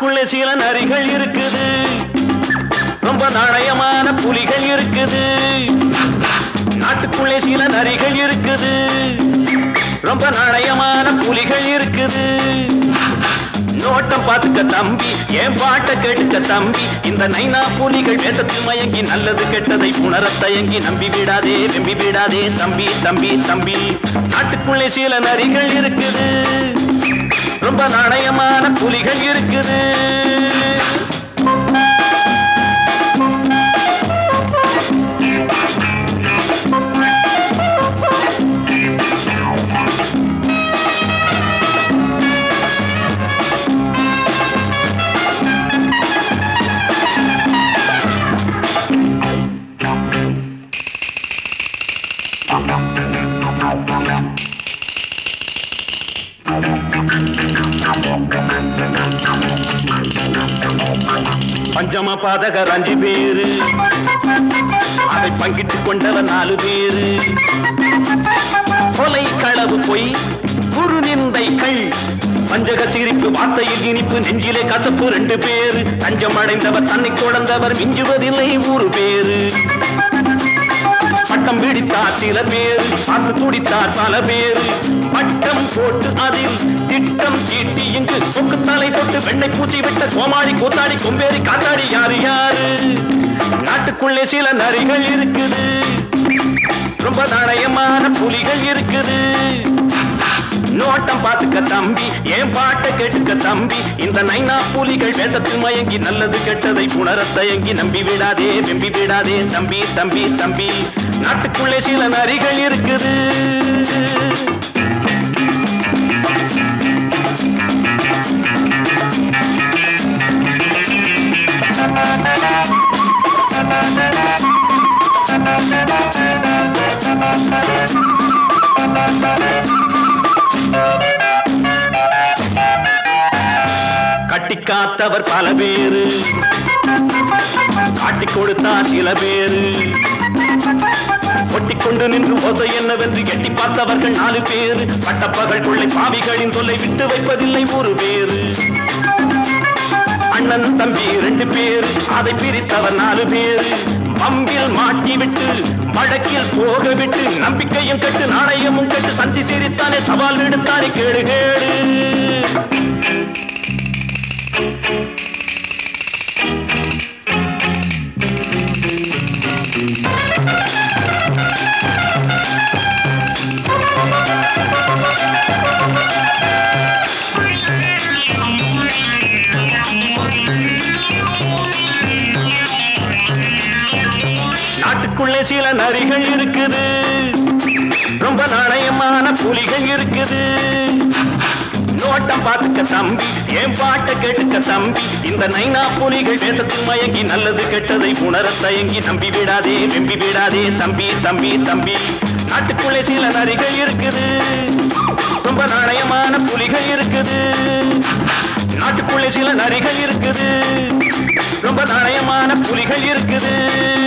நாட்டுக்குள்ளே சில நரிகள் இருக்குது ரொம்ப நாணயமான புலிகள் இருக்குது நாட்டுக்குள்ளே சில நரிகள் இருக்குது ரொம்ப நாணயமான புலிகள் இருக்குது நோட்டம் பார்த்துக்க தம்பி என் பாட்ட கேட்டுக்க தம்பி இந்த நைனா புலிகள் வேதத்தில் மயங்கி நல்லது கெட்டதை உணரத் தயங்கி நம்பி விடாதே நம்பி விடாதே தம்பி தம்பி தம்பி நாட்டுக்குள்ளே சில நரிகள் இருக்குது ரொம்ப நாணயமான புலிகள் இருக்குது பஞ்சம பாதகர் அஞ்சு பேரு அதை பங்கிட்டு கொண்டவர் நாலு பேரு கொலை களவு பொய் குரு நிந்தைகள் பஞ்சக சிரிப்பு வார்த்தையில் இனிப்பு நெஞ்சிலே கசப்பு ரெண்டு பேரு தஞ்சம் அடைந்தவர் தன்னை குழந்தவர் மிஞ்சுவதில்லை ஊரு பேரு பட்டம் பிடித்தார் சில பேரு பார்த்து துடித்தார் பல பேரு பட்டம் போட்டு அதில் திட்டம் தீட்டி இங்கு சொக்கு தலை போட்டு வெண்ணை பூச்சி விட்ட கோமாளி கூத்தாடி கொம்பேறி காத்தாடி யாரு யாரு நாட்டுக்குள்ளே சில நரிகள் இருக்குது ரொம்ப நாணயமான புலிகள் இருக்குது நோட்டம் பார்த்துக்க தம்பி என் பாட்டை கேட்டுக்க தம்பி இந்த நைனா புலிகள் வேதத்தில் மயங்கி நல்லது கெட்டதை உணரத் தயங்கி நம்பி விடாதே வெம்பி விடாதே தம்பி தம்பி தம்பி நாட்டுக்குள்ளே சில நரிகள் இருக்குது கட்டி காத்தவர் பல பேரு காட்டி கொடுத்தார் சில பேரு ஒட்டிக்கொண்டு நின்று ஓசை என்னவென்று எட்டி பார்த்தவர்கள் நாலு பேரு பட்டப்பகல் கொள்ளை பாவிகளின் தொல்லை விட்டு வைப்பதில்லை ஒரு பேரு அண்ணன் தம்பி ரெண்டு பேரு அதை பிரித்தவர் நாலு பேரு பம்பில் மாட்டி விட்டு வழக்கில் போக விட்டு நம்பிக்கையும் கட்டு நாணயமும் கட்டு சந்தி சிரித்தானே சவால் விடுத்தானே கேடு கேடு நாட்டுக்குள்ளே சில நரிகள் இருக்குது ரொம்ப நாணயமான புலிகள் இருக்குது நோட்டம் பார்த்துக்க தம்பி என் பாட்டை கேட்டுக்க தம்பி இந்த நைனா புலிகள் வேஷத்தில் மயங்கி நல்லது கெட்டதை உணரத் தயங்கி நம்பி விடாதே வெம்பி விடாதே தம்பி தம்பி தம்பி நாட்டுக்குள்ளே சில நரிகள் இருக்குது ரொம்ப நாணயமான புலிகள் இருக்குது நாட்டுக்குள்ளே சில நரிகள் இருக்குது ரொம்ப நாணயமான புலிகள் இருக்குது